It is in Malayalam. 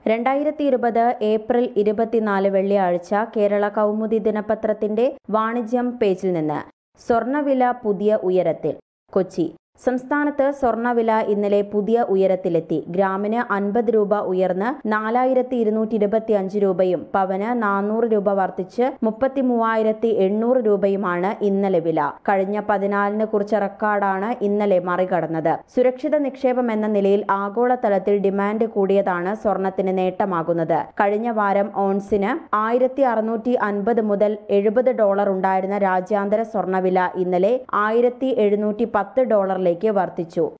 രണ്ടായിരത്തി ഇരുപത് ഏപ്രിൽ ഇരുപത്തിനാല് വെള്ളിയാഴ്ച കേരള കൗമുദി ദിനപത്രത്തിന്റെ വാണിജ്യം പേജിൽ നിന്ന് സ്വർണ്ണവില പുതിയ ഉയരത്തിൽ കൊച്ചി സംസ്ഥാനത്ത് സ്വർണ്ണവില ഇന്നലെ പുതിയ ഉയരത്തിലെത്തി ഗ്രാമിന് അൻപത് രൂപ ഉയർന്ന് നാലായിരത്തി ഇരുന്നൂറ്റി ഇരുപത്തി അഞ്ച് രൂപയും പവന് നാനൂറ് രൂപ വർദ്ധിച്ച് മുപ്പത്തി മൂവായിരത്തി എണ്ണൂറ് രൂപയുമാണ് ഇന്നലെ വില കഴിഞ്ഞ പതിനാലിന് കുറിച്ച റെക്കോർഡാണ് ഇന്നലെ മറികടന്നത് സുരക്ഷിത നിക്ഷേപം എന്ന നിലയിൽ ആഗോളതലത്തിൽ ഡിമാൻഡ് കൂടിയതാണ് സ്വർണത്തിന് നേട്ടമാകുന്നത് കഴിഞ്ഞ വാരം ഓൺസിന് ആയിരത്തി അറുന്നൂറ്റി അൻപത് മുതൽ എഴുപത് ഡോളർ ഉണ്ടായിരുന്ന രാജ്യാന്തര സ്വർണ്ണവില ഇന്നലെ ആയിരത്തി എഴുന്നൂറ്റി പത്ത് ഡോളറിലേക്ക് വർദ്ധിച്ചു